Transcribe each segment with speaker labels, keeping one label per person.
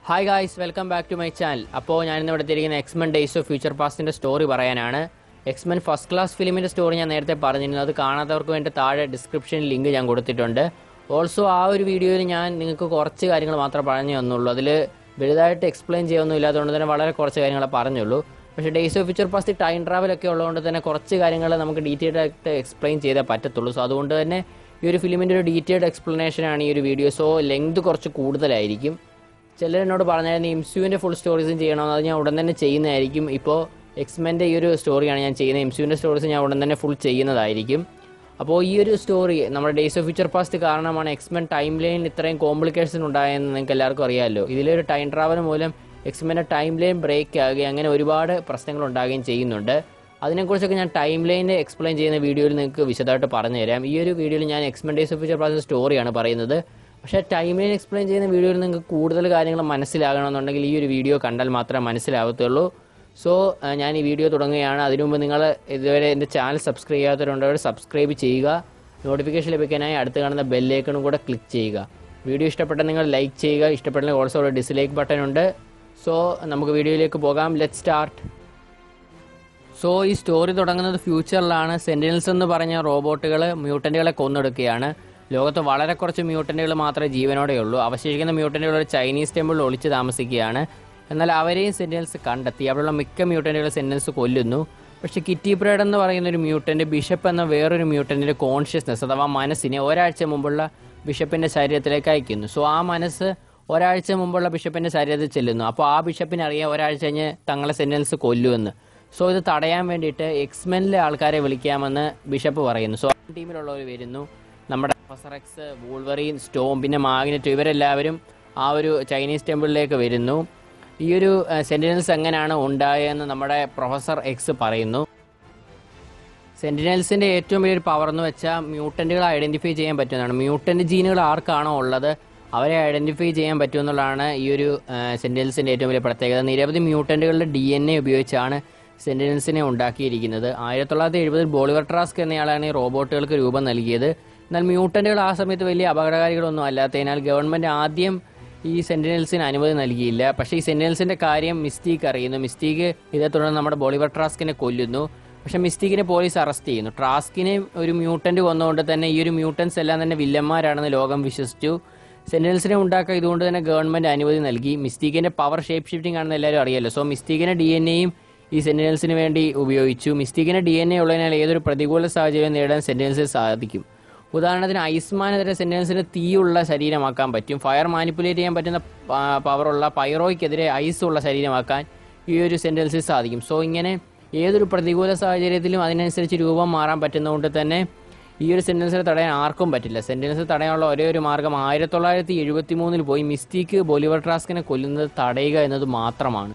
Speaker 1: hi guys welcome back to my channel അപ്പോൾ ഞാനിന്ന് ഇവിടെ എത്തിയിരിക്കുന്ന എക്സ്മെൻ ഡേയ്സ് ഓഫ് ഫ്യൂച്ചർ പാസ്റ്റിൻ്റെ സ്റ്റോറി പറയാനാണ് എക്സ്മെൻ ഫസ്റ്റ് ക്ലാസ് ഫിലിമിൻ്റെ സ്റ്റോറി ഞാൻ നേരത്തെ പറഞ്ഞിരുന്നു അത് കാണാത്തവർക്ക് വേണ്ടി താഴെ ഡിസ്ക്രിപ്ഷനിൽ ലിങ്ക് ഞാൻ കൊടുത്തിട്ടുണ്ട് ഓൾസോ ആ ഒരു വീഡിയോയിൽ ഞാൻ നിങ്ങൾക്ക് കുറച്ച് കാര്യങ്ങൾ മാത്രമേ പറഞ്ഞു തന്നുള്ളൂ അതിൽ വലുതായിട്ട് എക്സ്പ്ലെയിൻ ചെയ്യൊന്നും ഇല്ലാത്തതുകൊണ്ട് തന്നെ വളരെ കുറച്ച് കാര്യങ്ങളെ പറഞ്ഞുള്ളൂ പക്ഷേ days of future past time travel ഒക്കെ ഉള്ളതുകൊണ്ട് തന്നെ കുറച്ച് കാര്യങ്ങൾ നമുക്ക് ഡീറ്റെയിൽഡ് ആയിട്ട് എക്സ്പ്ലെയിൻ ചെയ്തേ പറ്റത്തുള്ളൂ സോ അതുകൊണ്ട് തന്നെ ഈ ഒരു ഫിലിമിൻ്റെ ഒരു ഡീറ്റെയിൽഡ് എക്സ്പ്ലനേഷനാണ് ഈ ഒരു വീഡിയോ സോ ലെങ്ത് കുറച്ച് കൂടുതലായിരിക്കും ചിലർ എന്നോട് പറഞ്ഞായിരുന്നു ഇംസുവിൻ്റെ ഫുൾ സ്റ്റോറീസും ചെയ്യണമെന്ന് അത് ഞാൻ ഉടൻ തന്നെ ചെയ്യുന്നതായിരിക്കും ഇപ്പോൾ എക്സ്മെൻ്റെ ഈ ഒരു സ്റ്റോറിയാണ് ഞാൻ ചെയ്യുന്നത് ഇംസുവിൻ്റെ സ്റ്റോറീസ് ഞാൻ ഉടൻ തന്നെ ഫുൾ ചെയ്യുന്നതായിരിക്കും അപ്പോൾ ഈ ഒരു സ്റ്റോറി നമ്മുടെ ഡേയ്സ് ഓഫ് ഫ്യൂച്ചർ പാസ്റ്റ് കാരണമാണ് എക്സ്മെൻ ടൈം ലൈനിൽ ഇത്രയും കോംപ്ലിക്കേഷൻ ഉണ്ടായെന്ന് നിങ്ങൾക്ക് എല്ലാവർക്കും അറിയാമല്ലോ ഇതിലൊരു ടൈം ട്രാവൽ മൂലം എക്സ്മെൻ്റെ ടൈം ലൈൻ ബ്രേക്ക് ആകുകയും അങ്ങനെ ഒരുപാട് പ്രശ്നങ്ങൾ ഉണ്ടാകുകയും ചെയ്യുന്നുണ്ട് അതിനെക്കുറിച്ചൊക്കെ ഞാൻ ടൈം ലൈനിൽ എക്സ്പ്ലെയിൻ ചെയ്യുന്ന വീഡിയോയിൽ നിങ്ങൾക്ക് വിശദമായിട്ട് പറഞ്ഞു തരാം ഈ ഒരു വീഡിയോയിൽ ഞാൻ X Men days of future past സ്റ്റോറിയാണ് പറയുന്നത് പക്ഷേ ടൈം ലൈൻ എക്സ്പ്ലെയിൻ ചെയ്യുന്ന വീഡിയോയിൽ നിങ്ങൾക്ക് കൂടുതൽ കാര്യങ്ങൾ മനസ്സിലാകണമെന്നുണ്ടെങ്കിൽ ഈ ഒരു വീഡിയോ കണ്ടാൽ മാത്രമേ മനസ്സിലാവത്തുള്ളൂ സോ ഞാൻ ഈ വീഡിയോ തുടങ്ങുകയാണ് അതിനു മുമ്പ് നിങ്ങൾ ഇതുവരെ എൻ്റെ ചാനൽ സബ്സ്ക്രൈബ് ചെയ്യാത്തവരുണ്ടെങ്കിൽ സബ്സ്ക്രൈബ് ചെയ്യുക നോട്ടിഫിക്കേഷൻ ലഭിക്കാനായി അടുത്ത് കാണുന്ന ബെല്ലേക്കണും കൂടെ ക്ലിക്ക് ചെയ്യുക വീഡിയോ ഇഷ്ടപ്പെട്ട നിങ്ങൾ ലൈക്ക് ചെയ്യുക ഇഷ്ടപ്പെട്ടില്ലെങ്കിൽ ഓൾസോ ഒരു ഡിസ്ലൈക്ക് ബട്ടൺ ഉണ്ട് സോ നമുക്ക് വീഡിയോയിലേക്ക് പോകാം ലെറ്റ് സ്റ്റാർട്ട് സോ ഈ സ്റ്റോറി തുടങ്ങുന്നത് ഫ്യൂച്ചറിലാണ് സെന്റിനൽസ് എന്ന് പറഞ്ഞ റോബോട്ടുകൾ മ്യൂട്ടന്റുകളെ കൊന്നെടുക്കുകയാണ് ലോകത്ത് വളരെ കുറച്ച് മ്യൂട്ടന്റുകൾ മാത്രമേ ജീവനോടെയുള്ളൂ അവശേഷിക്കുന്ന മ്യൂട്ടന്റുകൾ ഒരു ചൈനീസ് ടെമ്പിളിൽ ഒളിച്ച് താമസിക്കുകയാണ് എന്നാൽ അവരെയും സെന്റിനൽസ് കണ്ടെത്തി അവിടെയുള്ള മിക്ക മ്യൂട്ടന്റുകളെ സെന്റിനൽസ് കൊല്ലുന്നു പക്ഷേ കിറ്റി ബ്രേഡ് എന്ന് പറയുന്ന ഒരു മ്യൂട്ടന്റ് ബിഷപ്പ് എന്ന വേറൊരു മ്യൂട്ടന്റിന്റെ കോൺഷ്യസ്നെസ് അഥവാ മനസ്സിനെ ഒരാഴ്ച മുമ്പുള്ള ബിഷപ്പിന്റെ ശരീരത്തിലേക്ക് അയക്കുന്നു സോ ആ മനസ്സ് ഒരാഴ്ച മുമ്പുള്ള ബിഷപ്പിന്റെ ശരീരത്തിൽ ചെല്ലുന്നു അപ്പോൾ ആ ബിഷപ്പിന് അറിയാം ഒരാഴ്ച കഴിഞ്ഞ് തങ്ങളെ സെന്റിനൽസ് കൊല്ലുമെന്ന് സോ ഇത് തടയാൻ വേണ്ടിയിട്ട് എക്സ്മെനിലെ ആൾക്കാരെ വിളിക്കാമെന്ന് ബിഷപ്പ് പറയുന്നു സോ ടീമിലുള്ളവർ വരുന്നു നമ്മുടെ പ്രൊഫസർ എക്സ് വൂൾവറീൻ സ്റ്റോം പിന്നെ മാഗ്നറ്റ് ഇവരെല്ലാവരും ആ ഒരു ചൈനീസ് ടെമ്പിളിലേക്ക് വരുന്നു ഈ ഒരു സെന്റിനൽസ് എങ്ങനെയാണ് ഉണ്ടായതെന്ന് നമ്മുടെ പ്രൊഫസർ എക്സ് പറയുന്നു സെന്റിനൽസിന്റെ ഏറ്റവും വലിയൊരു പവർ എന്ന് വെച്ചാൽ മ്യൂട്ടന്റുകൾ ഐഡന്റിഫൈ ചെയ്യാൻ പറ്റുന്നതാണ് മ്യൂട്ടന്റ് ജീനുകൾ ആർക്കാണോ ഉള്ളത് അവരെ ഐഡന്റിഫൈ ചെയ്യാൻ പറ്റുമെന്നുള്ളതാണ് ഈ ഒരു സെന്റിനൽസിന്റെ ഏറ്റവും വലിയ പ്രത്യേകത നിരവധി മ്യൂട്ടന്റുകളുടെ ഡി എൻ എ ഉപയോഗിച്ചാണ് സെന്റിനൽസിനെ ഉണ്ടാക്കിയിരിക്കുന്നത് ആയിരത്തി തൊള്ളായിരത്തി എഴുപതിൽ ബോളിവർ ട്രാസ്ക് എന്നയാളാണ് ഈ റോബോട്ടുകൾക്ക് രൂപം നൽകിയത് എന്നാൽ മ്യൂട്ടന്റുകൾ ആ സമയത്ത് വലിയ അപകടകാരികളൊന്നും അല്ലാത്തതിനാൽ ഗവൺമെന്റ് ആദ്യം ഈ സെന്റിനൽസിന് അനുമതി നൽകിയില്ല പക്ഷേ ഈ സെന്റിനൽസിന്റെ കാര്യം മിസ്റ്റീക്ക് അറിയുന്നു മിസ്റ്റീക്ക് ഇതേ തുടർന്ന് നമ്മുടെ ബോളിവർ ട്രാസ്കിനെ കൊല്ലുന്നു പക്ഷേ മിസ്റ്റീക്കിനെ പോലീസ് അറസ്റ്റ് ചെയ്യുന്നു ട്രാസ്കിനെ ഒരു മ്യൂട്ടന്റ് കൊന്നുകൊണ്ട് തന്നെ ഈ ഒരു മ്യൂട്ടൻസ് എല്ലാം തന്നെ വില്ലന്മാരാണെന്ന് ലോകം വിശ്വസിച്ചു സെന്റിനൽസിനെ ഉണ്ടാക്കാൻ ഇതുകൊണ്ട് തന്നെ ഗവൺമെന്റ് അനുമതി നൽകി മിസ്റ്റീക്കിന്റെ പവർ ഷേപ്പ് ഷിഫ്റ്റിംഗ് ആണെന്ന് എല്ലാവരും അറിയാലോ സോ മിസ്റ്റീക്കിന്റെ ഡി എൻ എയും ഈ സെന്റിനൽസിന് വേണ്ടി ഉപയോഗിച്ചു മിസ്റ്റീക്കിന്റെ ഡി എൻ എ ഉള്ളതിനാൽ ഏതൊരു പ്രതികൂല സാഹചര്യം നേടാൻ സെന്റിനൽസിന് സാധിക്കും ഉദാഹരണത്തിന് ഐസ്മാനെതിരെ സെന്റിനൽസിന് തീയുള്ള ശരീരമാക്കാൻ പറ്റും ഫയർ മാനിപ്പുലേറ്റ് ചെയ്യാൻ പറ്റുന്ന പവറുള്ള പൈറോയ്ക്കെതിരെ ഐസ് ഉള്ള ശരീരമാക്കാൻ ഈ ഒരു സെന്റിനൽസിന് സാധിക്കും സോ ഇങ്ങനെ ഏതൊരു പ്രതികൂല സാഹചര്യത്തിലും അതിനനുസരിച്ച് രൂപം മാറാൻ പറ്റുന്നതുകൊണ്ട് തന്നെ ഈ ഒരു സെന്റൻസിനെ തടയാൻ ആർക്കും പറ്റില്ല സെന്റൻസ് തടയാനുള്ള ഒരേ ഒരു മാർഗം ആയിരത്തി തൊള്ളായിരത്തി എഴുപത്തി മൂന്നിൽ പോയി മിസ്റ്റീക്ക് ബൊലിവർ ട്രാസ്കിനെ കൊല്ലുന്നത് തടയുക എന്നത് മാത്രമാണ്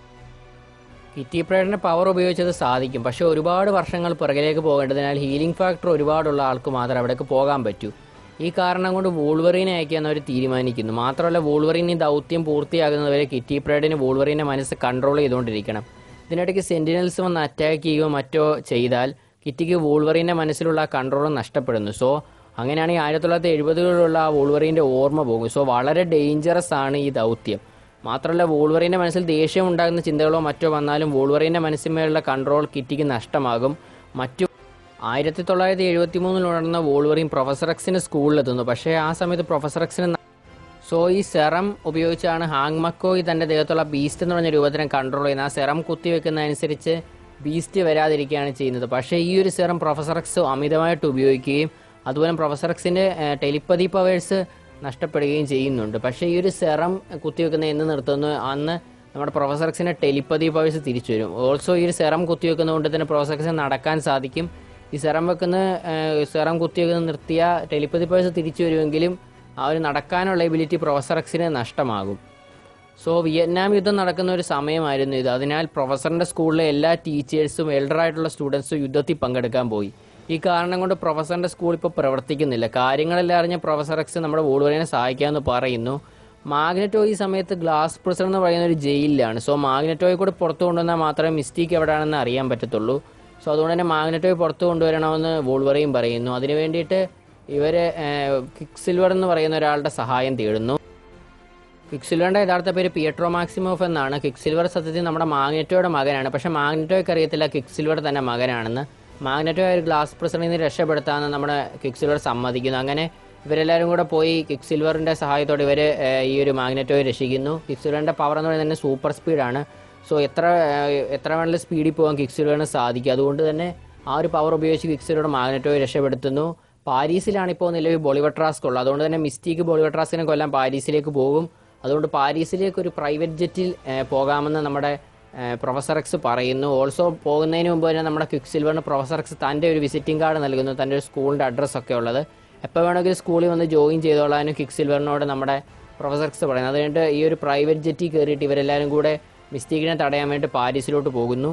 Speaker 1: കിറ്റി പ്രേഡിന്റെ പവർ ഉപയോഗിച്ചത് സാധിക്കും പക്ഷേ ഒരുപാട് വർഷങ്ങൾ പിറകിലേക്ക് പോകേണ്ടതിനാൽ ഹീലിംഗ് ഫാക്ടർ ഒരുപാടുള്ള ആൾക്ക് മാത്രമേ അവിടേക്ക് പോകാൻ പറ്റൂ ഈ കാരണം കൊണ്ട് വൂൾവറീനെ അയക്കാൻ അവർ തീരുമാനിക്കുന്നു മാത്രമല്ല വൂൾവറീൻ ഈ ദൗത്യം പൂർത്തിയാകുന്നതുവരെ കിറ്റി പ്രേഡിന് വൂൾവറീൻ്റെ മനസ്സ് കൺട്രോൾ ചെയ്തുകൊണ്ടിരിക്കണം ഇതിനിടയ്ക്ക് സെന്റിനൽസ് വന്ന് അറ്റാക്ക് ചെയ്യുകയോ മറ്റോ ചെയ്താൽ കിറ്റിക്ക് വൂൾവറീൻ്റെ മനസ്സിലുള്ള ആ കൺട്രോൾ നഷ്ടപ്പെടുന്നു സോ അങ്ങനെയാണെങ്കിൽ ആയിരത്തി തൊള്ളായിരത്തി എഴുപതുകളിലുള്ള ആ വൂൾവറീൻ്റെ ഓർമ്മ പോകും സോ വളരെ ഡേഞ്ചറസ് ആണ് ഈ ദൗത്യം മാത്രമല്ല വൂൾവറീൻ്റെ മനസ്സിൽ ദേഷ്യം ഉണ്ടാകുന്ന ചിന്തകളോ മറ്റോ വന്നാലും വൂൾവറീൻ്റെ മനസ്സിന്മേലുള്ള കൺട്രോൾ കിറ്റിക്ക് നഷ്ടമാകും മറ്റു ആയിരത്തി തൊള്ളായിരത്തി എഴുപത്തി മൂന്നിൽ ഉണർന്ന വോൾവറിൻ പ്രൊഫസർ എക്സിന് സ്കൂളിലെത്തുന്നു പക്ഷേ ആ സമയത്ത് പ്രൊഫസർ എക്സിന് സോ ഈ സെറം ഉപയോഗിച്ചാണ് ഹാങ് മക്കോയ് തൻ്റെ ദേഹത്തുള്ള ബീസ്റ്റ് എന്ന് പറഞ്ഞ രൂപത്തിനെ കൺട്രോൾ ചെയ്യുന്നത് ആ സെറം കുത്തിവെക്കുന്നതനുസരിച്ച് ബീസ്റ്റ് വരാതിരിക്കുകയാണ് ചെയ്യുന്നത് പക്ഷേ ഈ ഒരു സെറം പ്രൊഫസർ എക്സ് അമിതമായിട്ട് ഉപയോഗിക്കുകയും അതുപോലെ പ്രൊഫസർ എക്സിൻ്റെ ടെലിപ്പതി പവേഴ്സ് നഷ്ടപ്പെടുകയും ചെയ്യുന്നുണ്ട് പക്ഷേ ഈ ഒരു സെറം കുത്തിവെക്കുന്ന എന്ന് നിർത്തുന്നു അന്ന് നമ്മുടെ പ്രൊഫസർ എക്സിൻ്റെ ടെലിപ്പതി പവേഴ്സ് തിരിച്ചു വരും ഓൾസോ ഈ ഒരു സെറം കുത്തിവെക്കുന്നതുകൊണ്ട് തന്നെ പ്രൊഫസർ എക്സിന് നടക്കാൻ സാധിക്കും ഈ സെറം വെക്കുന്ന സെറം കുത്തിവെക്കുന്ന നിർത്തിയ ടെലിപ്പതി പവേഴ്സ് തിരിച്ചു വരുമെങ്കിലും ആ ഒരു നടക്കാനുള്ള എബിലിറ്റി പ്രൊഫസർ എക്സിന് നഷ്ടമാകും സോ വിയറ്റ്നാം യുദ്ധം നടക്കുന്ന ഒരു സമയമായിരുന്നു ഇത് അതിനാൽ പ്രൊഫസറിൻ്റെ സ്കൂളിലെ എല്ലാ ടീച്ചേഴ്സും എൽഡറായിട്ടുള്ള സ്റ്റുഡൻസും യുദ്ധത്തിൽ പങ്കെടുക്കാൻ പോയി ഈ കാരണം കൊണ്ട് പ്രൊഫസറിൻ്റെ സ്കൂൾ ഇപ്പോൾ പ്രവർത്തിക്കുന്നില്ല കാര്യങ്ങളെല്ലാം അറിഞ്ഞ പ്രൊഫസർ എക്സ് നമ്മുടെ വോളുവറിനെ സഹായിക്കാമെന്ന് പറയുന്നു മാഗ്നറ്റോ ഈ സമയത്ത് ഗ്ലാസ് പ്രിസൺ എന്ന് പറയുന്ന ഒരു ജയിലിലാണ് സോ മാഗ്നറ്റോയെ കൂടെ പുറത്തു കൊണ്ടുവന്നാൽ മാത്രമേ മിസ്റ്റേക്ക് എവിടെയാണെന്ന് അറിയാൻ പറ്റത്തുള്ളൂ സോ അതുകൊണ്ട് തന്നെ മാഗ്നറ്റോയെ പുറത്തു കൊണ്ടുവരണമെന്ന് വോൾവറയും പറയുന്നു അതിനു വേണ്ടിയിട്ട് ഇവർ കിക്ക് സിൽവർ എന്ന് പറയുന്ന ഒരാളുടെ സഹായം തേടുന്നു ക്വിക്സിൽവറിന്റെ യഥാർത്ഥ പേര് പിയട്രോ മാക്സിമോഫ് എന്നാണ് ക്വിക്സിൽവർ സത്യത്തിൽ നമ്മുടെ മാഗ്നറ്റോയുടെ മകനാണ് പക്ഷെ മാഗ്നറ്റോയ്ക്ക് അറിയത്തില്ല ക്വിക്സിൽവർ തന്നെ മകനാണെന്ന് മാഗ്നറ്റോ ഒരു ഗ്ലാസ് പ്രസറിൽ നിന്ന് രക്ഷപ്പെടുത്താമെന്ന് നമ്മുടെ ക്വിക്സിൽവർ സമ്മതിക്കുന്നു അങ്ങനെ ഇവരെല്ലാവരും കൂടെ പോയി ക്വിക്സിൽവറിന്റെ സഹായത്തോടെ ഇവർ ഈ ഒരു മാഗ്നറ്റോയെ രക്ഷിക്കുന്നു ക്വിക്സിൽവറിന്റെ പവർ എന്ന് പറയുന്നത് തന്നെ സൂപ്പർ സ്പീഡാണ് സോ എത്ര ഏഹ്, എത്ര വേണമെങ്കിലും സ്പീഡിൽ പോകാൻ ക്വിക്സിൽവറിന് സാധിക്കും അതുകൊണ്ട് തന്നെ ആ ഒരു പവർ ഉപയോഗിച്ച് ക്വിക്സിൽവർ മാഗ്നറ്റോയെ രക്ഷപ്പെടുത്തുന്നു പാരീസിലാണ് ഇപ്പോൾ നിലവിൽ ബോളിവർ ട്രാസ്ക് ഉള്ളത് അതുകൊണ്ട് തന്നെ മിസ്റ്റീക്ക് ബോളിവർ ട്രാസ്കിനെ കൊല്ലാൻ പാരീസിലേക്ക് പോകും അതുകൊണ്ട് പാരീസിലേക്ക് ഒരു പ്രൈവറ്റ് ജെറ്റിൽ ഏഹ്, പോകാമെന്ന് നമ്മുടെ ഏഹ്, പ്രൊഫസർ എക്സ് പറയുന്നു ഓൾസോ പോകുന്നതിന് മുമ്പ് തന്നെ നമ്മുടെ ക്വിക്ക് സിൽവറിന് പ്രൊഫസർ എക്സ് തൻ്റെ ഒരു വിസിറ്റിംഗ് കാർഡ് നൽകുന്നു തൻ്റെ ഒരു സ്കൂളിൻ്റെ അഡ്രസ്സ് ഒക്കെ ഉള്ളത് എപ്പോൾ വേണമെങ്കിലും സ്കൂളിൽ വന്ന് ജോയിൻ ചെയ്തോളാനും ക്വിക്ക് സിൽവറിനോട് നമ്മുടെ പ്രൊഫസർ എക്സ് പറയുന്നത് അത് കഴിഞ്ഞിട്ട് ഈ ഒരു പ്രൈവറ്റ് ജെറ്റിൽ കയറിയിട്ട് ഇവരെല്ലാവരും കൂടെ മിസ്റ്റീക്കിനെ തടയാൻ വേണ്ടി പാരീസിലോട്ട് പോകുന്നു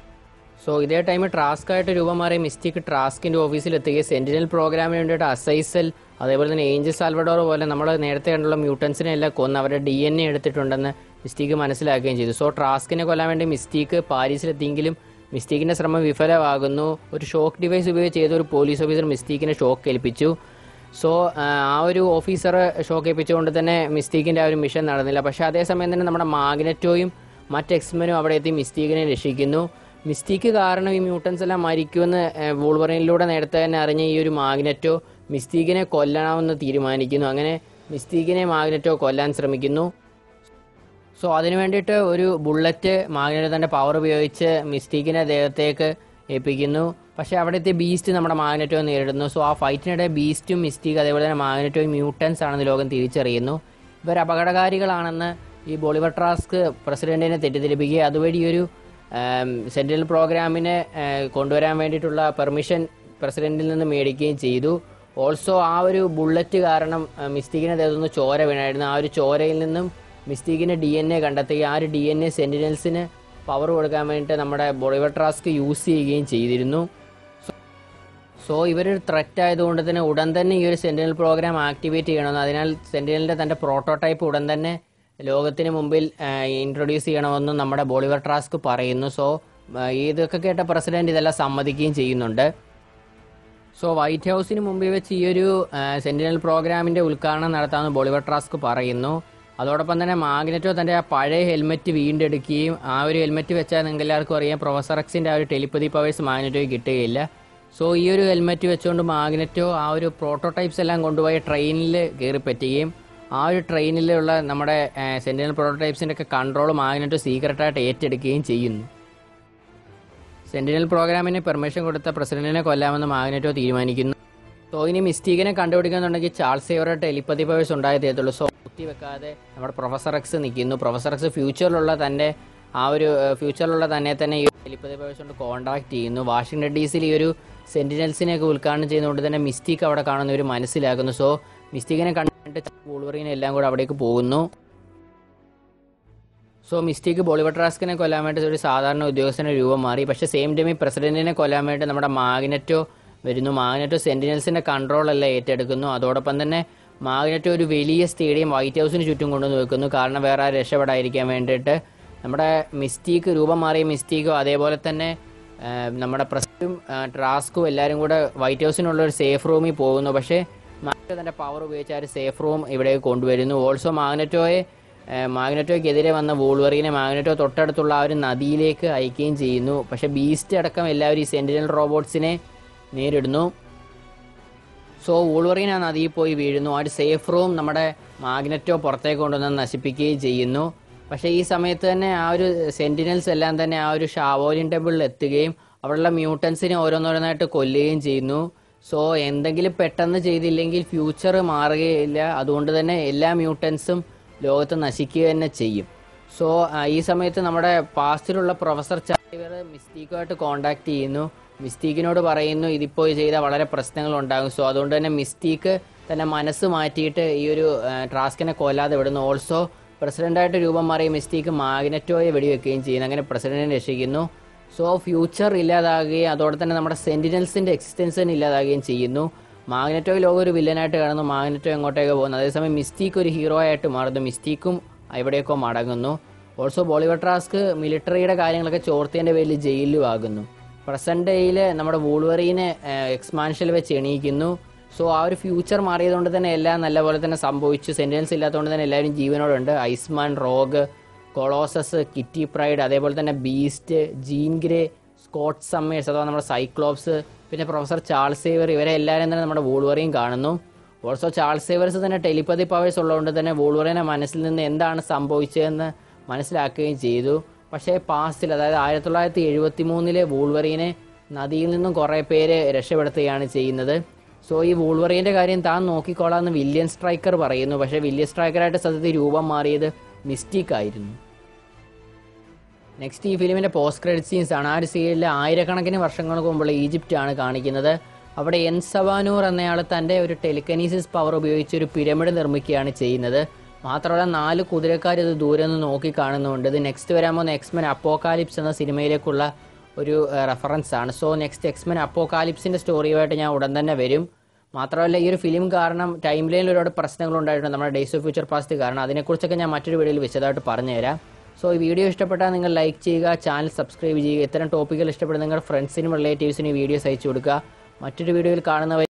Speaker 1: സോ ഇതേ ടൈമിൽ ട്രാസ്ക് ആയിട്ട് രൂപം മാറിയ മിസ്റ്റിക് ട്രാസ്കിന്റെ ഓഫീസിൽ എത്തുകയും സെന്റിനൽ പ്രോഗ്രാമിന് വേണ്ടിയിട്ട് അസൈസൽ അതേപോലെ തന്നെ ഏഞ്ചൽ സാൽവഡോർ പോലെ നമ്മൾ നേരത്തെ കണ്ടുള്ള മ്യൂട്ടൻസിനെ എല്ലാം കൊന്ന് അവരുടെ ഡി എൻ എ എടുത്തിട്ടുണ്ടെന്ന് മിസ്റ്റീക്ക് മനസ്സിലാക്കുകയും ചെയ്തു സോ ട്രാസ്കിനെ കൊല്ലാൻ വേണ്ടി മിസ്റ്റീക്ക് പാരീസിലെത്തിയെങ്കിലും മിസ്റ്റീക്കിന്റെ ശ്രമം വിഫലമാകുന്നു ഒരു ഷോക്ക് ഡിവൈസ് ഉപയോഗിച്ച് ചെയ്ത ഒരു പോലീസ് ഓഫീസർ മിസ്റ്റീക്കിനെ ഷോക്ക് ഏൽപ്പിച്ചു സോ ആ ഒരു ഓഫീസർ ഷോക്ക് ഏൽപ്പിച്ചുകൊണ്ട് തന്നെ മിസ്റ്റീക്കിന്റെ ആ ഒരു മിഷൻ നടന്നില്ല പക്ഷേ അതേസമയം തന്നെ നമ്മുടെ മാഗ്നറ്റോയും മറ്റ് എക്സ്മെനും അവിടെ എത്തി മിസ്റ്റീക്കിനെ രക്ഷിക്കുന്നു മിസ്റ്റീക്ക് കാരണം ഈ മ്യൂട്ടൻസ് എല്ലാം മരിക്കുമെന്ന് ഏഹ്, വൂൾവറിനിലൂടെ നേരത്തെ തന്നെ അറിഞ്ഞ ഈ ഒരു മാഗ്നറ്റോ മിസ്റ്റീക്കിനെ കൊല്ലണമെന്ന് തീരുമാനിക്കുന്നു അങ്ങനെ മിസ്റ്റീക്കിനെ മാഗ്നറ്റോ കൊല്ലാൻ ശ്രമിക്കുന്നു സോ അതിനു വേണ്ടിയിട്ട് ഒരു ബുള്ളറ്റ് മാഗ്നറ്റ് തന്റെ പവർ ഉപയോഗിച്ച് മിസ്റ്റീക്കിനെ ദേഹത്തേക്ക് ഏൽപ്പിക്കുന്നു പക്ഷേ അവിടുത്തെ ബീസ്റ്റ് നമ്മുടെ മാഗ്നറ്റോ നേരിടുന്നു സോ ആ ഫൈറ്റിനിടെ ബീസ്റ്റും മിസ്റ്റീക്ക് അതേപോലെ തന്നെ മാഗ്നറ്റോയും മ്യൂട്ടൻസ് ആണെന്ന് ലോകം തിരിച്ചറിയുന്നു ഇവർ അപകടകാരികളാണെന്ന് ഈ ബോളിവർ ട്രാസ്ക് പ്രസിഡന്റിനെ തെറ്റിദ്ധരിപ്പിക്കുകയും അതുവഴി ഈ ഒരു സെൻട്രൽ പ്രോഗ്രാമിനെ ഏഹ്, കൊണ്ടുവരാൻ വേണ്ടിയിട്ടുള്ള പെർമിഷൻ പ്രസിഡന്റിൽ നിന്ന് മേടിക്കുകയും ചെയ്തു ഓൾസോ ആ ഒരു ബുള്ളറ്റ് കാരണം ഏഹ്, മിസ്റ്റീക്കിനെ ദേഹത്തുനിന്ന് ചോര വീണായിരുന്നു ആ ഒരു ചോരയിൽ നിന്നും മിസ്റ്റീക്കിന് ഡി എൻ എ കണ്ടെത്തുകയും ആ ഒരു ഡി എൻ എ സെന്റിനൽസിന് പവർ കൊടുക്കാൻ വേണ്ടിയിട്ട് നമ്മുടെ ബോളിവർ ട്രാസ്ക് യൂസ് ചെയ്യുകയും ചെയ്തിരുന്നു സോ ഇവരൊരു ത്രെറ്റ് ആയതുകൊണ്ട് തന്നെ ഉടൻ തന്നെ ഈ ഒരു സെന്റിനൽ പ്രോഗ്രാം ആക്ടിവേറ്റ് ചെയ്യണമെന്ന് അതിനാൽ സെന്റിനലിന്റെ തന്റെ പ്രോട്ടോടൈപ്പ് ഉടൻ തന്നെ ലോകത്തിന് മുമ്പിൽ ഇൻട്രൊഡ്യൂസ് ചെയ്യണമെന്നും നമ്മുടെ ബോളിവർ ട്രാസ്ക് പറയുന്നു സോ ഇതൊക്കെ കേട്ട പ്രസിഡന്റ് ഇതെല്ലാം സമ്മതിക്കുകയും ചെയ്യുന്നുണ്ട് സോ വൈറ്റ് ഹൗസിന് മുമ്പിൽ വെച്ച് ഈ ഒരു സെന്റിനൽ പ്രോഗ്രാമിന്റെ ഉദ്ഘാടനം നടത്താമെന്ന് ബോളിവർ ട്രാസ്ക് പറയുന്നു അതോടൊപ്പം തന്നെ മാഗ്നറ്റോ തന്റെ ആ പഴയ ഹെൽമെറ്റ് വീണ്ടെടുക്കുകയും ആ ഒരു ഹെൽമെറ്റ് വെച്ചാൽ നിങ്ങൾക്ക് എല്ലാവർക്കും അറിയാം പ്രൊഫസർ എക്സിന്റെ ആ ഒരു ടെലിപ്പതി പവേഴ്സ് മാഗ്നറ്റോയ്ക്ക് കിട്ടുകയില്ല സോ ഈ ഒരു ഹെൽമെറ്റ് വെച്ചുകൊണ്ട് മാഗ്നറ്റോ ആ ഒരു പ്രോട്ടോടൈപ്സ് എല്ലാം കൊണ്ടുപോയി ട്രെയിനിൽ കയറി പറ്റുകയും ആ ഒരു ട്രെയിനിലുള്ള നമ്മുടെ സെന്റിനൽ പ്രോട്ടോടൈപ്സിന്റെ ഒക്കെ കൺട്രോൾ മാഗ്നറ്റോ സീക്രട്ടായിട്ട് ഏറ്റെടുക്കുകയും ചെയ്യുന്നു സെന്റിനൽ പ്രോഗ്രാമിന് പെർമിഷൻ കൊടുത്ത പ്രസിഡന്റിനെ കൊല്ലാമെന്ന് മാഗ്നറ്റോ തീരുമാനിക്കുന്നു സോ ഇനി മിസ്റ്റീക്കിനെ കണ്ടുപിടിക്കുന്നുണ്ടെങ്കിൽ ചാൾസ് സേവറുടെ ടെലിപ്പതി പവേഴ്സ് ഉണ്ടായേ തീരത്തുള്ളൂ സോ കുത്തി വെക്കാതെ നമ്മുടെ പ്രൊഫസർ എക്സ് നിൽക്കുന്നു പ്രൊഫസർ എക്സ് ഫ്യൂച്ചറിലുള്ള തൻ്റെ ആ ഒരു ഏഹ്, ഫ്യൂച്ചറിലുള്ള തന്നെ തന്നെ ഈ ടെലിപ്പതി പവേഴ്സ് കൊണ്ട് കോൺടാക്ട് ചെയ്യുന്നു വാഷിംഗ്ടൺ ഡി സിയിൽ ഈ ഒരു സെന്റിനൽസിനെയൊക്കെ ഉദ്ഘാടനം ചെയ്യുന്നതുകൊണ്ട് തന്നെ മിസ്റ്റീക്ക് അവിടെ കാണുന്ന ഒരു മനസ്സിലാക്കുന്നു സോ മിസ്റ്റീക്കിനെ കണ്ടിട്ട് വൂൾവറിനെ എല്ലാം കൂടെ അവിടേക്ക് പോകുന്നു സോ മിസ്റ്റേക്ക് ബോളിവുഡ് ട്രാസ്കിനെ കൊല്ലാൻ വേണ്ടി ഒരു സാധാരണ ഉദ്യോഗസ്ഥന്റെ രൂപം മാറി പക്ഷേ സെയിം ടൈമിൽ പ്രസിഡന്റിനെ കൊല്ലാൻ വേണ്ടി നമ്മുടെ മാഗ്നറ്റോ വരുന്നു മാഗ്നറ്റോ സെന്റിനൽസിന്റെ കൺട്രോൾ എല്ലാം ഏറ്റെടുക്കുന്നു അതോടൊപ്പം തന്നെ മാഗ്നറ്റോ ഒരു വലിയ സ്റ്റേഡിയം വൈറ്റ് ഹൗസിന് ചുറ്റും കൊണ്ടുവന്ന് വെക്കുന്നു കാരണം വേറെ ആരും രക്ഷപ്പെടാതിരിക്കാൻ വേണ്ടിയിട്ട് നമ്മുടെ മിസ്റ്റീക്ക് രൂപം മാറിയ മിസ്റ്റീക്കോ അതേപോലെ തന്നെ ആ, നമ്മുടെ പ്രസും ട്രാസ്കും എല്ലാവരും കൂടെ വൈറ്റ് ഹൗസിനുള്ള ഒരു സേഫ് റൂമിൽ പോകുന്നു പക്ഷേ മാഗ്നറ്റോ തന്റെ പവർ ഉപയോഗിച്ച് ആ ഒരു സേഫ് റൂം ഇവിടേക്ക് കൊണ്ടുവരുന്നു ഓൾസോ മാഗ്നറ്റോയെ ഏഹ് മാഗ്നറ്റോയ്ക്കെതിരെ വന്ന വോൾവറിനെ മാഗ്നറ്റോ തൊട്ടടുത്തുള്ള ആ ഒരു നദിയിലേക്ക് അയക്കുകയും ചെയ്യുന്നു പക്ഷെ ബീസ്റ്റ് അടക്കം എല്ലാവരും ഈ സെന്റിനൽ റോബോട്ട്സിനെ നേരിടുന്നു സോ വോൾവറിൻ ആ നദിയിൽ പോയി വീഴുന്നു ആ ഒരു സേഫ് റൂം നമ്മുടെ മാഗ്നറ്റോ പുറത്തേക്ക് കൊണ്ടുവന്ന് നശിപ്പിക്കുകയും ചെയ്യുന്നു പക്ഷേ ഈ സമയത്ത് തന്നെ ആ ഒരു സെന്റിനൽസ് എല്ലാം തന്നെ ആ ഒരു ഷാവോലിൻ ടെമ്പിളിൽ എത്തുകയും അവിടെയുള്ള മ്യൂട്ടൻസിനെ ഓരോന്നോരോന്നായിട്ട് കൊല്ലുകയും ചെയ്യുന്നു സോ എന്തെങ്കിലും പെട്ടെന്ന് ചെയ്തില്ലെങ്കിൽ ഫ്യൂച്ചർ മാറുകയില്ല അതുകൊണ്ട് തന്നെ എല്ലാ മ്യൂട്ടൻസും ലോകത്ത് നശിക്കുക തന്നെ ചെയ്യും സോ ഈ സമയത്ത് നമ്മുടെ പാസ്റ്റിലുള്ള പ്രൊഫസർ ചാരിവർ മിസ്റ്റീക്കുമായിട്ട് കോണ്ടാക്ട് ചെയ്യുന്നു മിസ്റ്റീക്കിനോട് പറയുന്നു ഇതിപ്പോൾ ചെയ്താൽ വളരെ പ്രശ്നങ്ങൾ ഉണ്ടാകും സോ അതുകൊണ്ട് തന്നെ മിസ്റ്റീക്ക് തന്നെ മനസ്സ് മാറ്റിയിട്ട് ഈ ഒരു ടാസ്കിനെ കൊല്ലാതെ വിടുന്നു ഓൾസോ പ്രസിഡന്റായിട്ട് രൂപം മാറിയ മിസ്റ്റീക്ക് മാഗ്നറ്റോയെ വെടിവെക്കുകയും ചെയ്യുന്നു അങ്ങനെ പ്രസിഡന്റിനെ രക്ഷിക്കുന്നു സോ ഫ്യൂച്ചർ ഇല്ലാതാകുകയും അതോടെ തന്നെ നമ്മുടെ സെന്റിനൽസിന്റെ എക്സിസ്റ്റൻസ് തന്നെ ഇല്ലാതാകുകയും ചെയ്യുന്നു മാഗ്നറ്റോ ലോകം ഒരു വില്ലനായിട്ട് കാണുന്നു മാഗ്നറ്റോ എങ്ങോട്ടേക്ക് പോകുന്നു അതേസമയം മിസ്റ്റീക്ക് ഒരു ഹീറോ ആയിട്ട് മാറുന്നു മിസ്റ്റീക്കും എവിടെയൊക്കെ മടങ്ങുന്നു ഓൾസോ ബോളിവുഡ് ട്രാസ്ക് മിലിറ്ററിയുടെ കാര്യങ്ങളൊക്കെ ചോർത്തിയതിന്റെ പേരിൽ ജയിലിലും ആകുന്നു പ്രസന്റ് ഡേയിൽ നമ്മുടെ വൂൾവറീനെ എക്സ്മാൻഷനിൽ വെച്ച് എണീക്കുന്നു സോ ആ ഒരു ഫ്യൂച്ചർ മാറിയതുകൊണ്ട് തന്നെ എല്ലാം നല്ലപോലെ തന്നെ സംഭവിച്ചു സെൻറ്റൻസ് ഇല്ലാത്തതുകൊണ്ട് തന്നെ എല്ലാവരും ജീവനോടുണ്ട് Iceman Rogue Colossus Kitty Pride അതേപോലെ തന്നെ Beast Jean Grey Scott Summers അഥവാ നമ്മുടെ സൈക്ലോപ്സ് പിന്നെ പ്രൊഫസർ ചാൾസ് സേവർ ഇവരെ എല്ലാവരും തന്നെ നമ്മുടെ വോൾവറിയും കാണുന്നു ഓൾസോ ചാൾസ് സേവേഴ്സ് തന്നെ ടെലിപ്പതി പവേഴ്സ് ഉള്ളതുകൊണ്ട് തന്നെ വോൾവറിനെ മനസ്സിൽ നിന്ന് എന്താണ് സംഭവിച്ചതെന്ന് മനസ്സിലാക്കുകയും ചെയ്തു പക്ഷേ പാസ്റ്റിൽ അതായത് ആയിരത്തി തൊള്ളായിരത്തി എഴുപത്തി മൂന്നിലെ വോൾവറീനെ നദിയിൽ നിന്നും കുറേ പേര് രക്ഷപ്പെടുത്തുകയാണ് ചെയ്യുന്നത് സോ ഈ വോൾവറീൻ്റെ കാര്യം താൻ നോക്കിക്കോളാമെന്ന് വില്യൻ സ്ട്രൈക്കർ പറയുന്നു പക്ഷേ വില്യൻ സ്ട്രൈക്കറായിട്ട് സത്യത്തിൽ രൂപം മാറിയത് മിസ്റ്റീക്ക് ആയിരുന്നു നെക്സ്റ്റ് ഈ ഫിലിമിന്റെ പോസ്റ്റ് ക്രെഡിറ്റ് സീൻസ് ആണ് ആ ഒരു സീരിയലിൽ ആയിരക്കണക്കിന് വർഷങ്ങൾക്ക് മുമ്പുള്ള ഈജിപ്റ്റ് ആണ് കാണിക്കുന്നത് അവിടെ എൻ സവാനൂർ എന്നയാൾ തൻ്റെ ഒരു ടെലിക്കനീസിസ് പവർ ഉപയോഗിച്ച് ഒരു പിരമിഡ് നിർമ്മിക്കുകയാണ് ചെയ്യുന്നത് മാത്രമല്ല നാല് കുതിരക്കാർ ഇത് ദൂരെ നിന്ന് നോക്കി കാണുന്നുണ്ട് ഇത് നെക്സ്റ്റ് വരാൻ പോകുന്ന എക്സ്മെൻ അപ്പോകാലിപ്സ് എന്ന സിനിമയിലേക്കുള്ള ഒരു റെഫറൻസ് ആണ് സോ നെക്സ്റ്റ് എക്സ്മെൻ അപ്പോകാലിപ്സിൻ്റെ സ്റ്റോറിയുമായിട്ട് ഞാൻ ഉടൻ തന്നെ വരും മാത്രമല്ല ഈ ഒരു ഫിലിം കാരണം ടൈം ലൈനിൽ ഒരുപാട് പ്രശ്നങ്ങൾ ഉണ്ടായിട്ടുണ്ട് നമ്മുടെ ഡേയ്സ് ഓഫ് ഫ്യൂച്ചർ പാസ്റ്റ് കാരണം അതിനെക്കുറിച്ചൊക്കെ ഞാൻ മറ്റൊരു വീഡിയോയിൽ വിശദമായിട്ട് പറഞ്ഞുതരാം സോ ഈ വീഡിയോ ഇഷ്ടപ്പെട്ടാൽ നിങ്ങൾ ലൈക്ക് ചെയ്യുക ചാനൽ സബ്സ്ക്രൈബ് ചെയ്യുക ഇത്തരം ടോപ്പിക്കുകൾ ഇഷ്ടപ്പെടുന്ന നിങ്ങളുടെ ഫ്രണ്ട്സിനും റിലേറ്റീവ്സിനും ഈ വീഡിയോസ് അയച്ചു കൊടുക്കുക മറ്റൊരു വീഡിയോയിൽ കാണുന്നവർ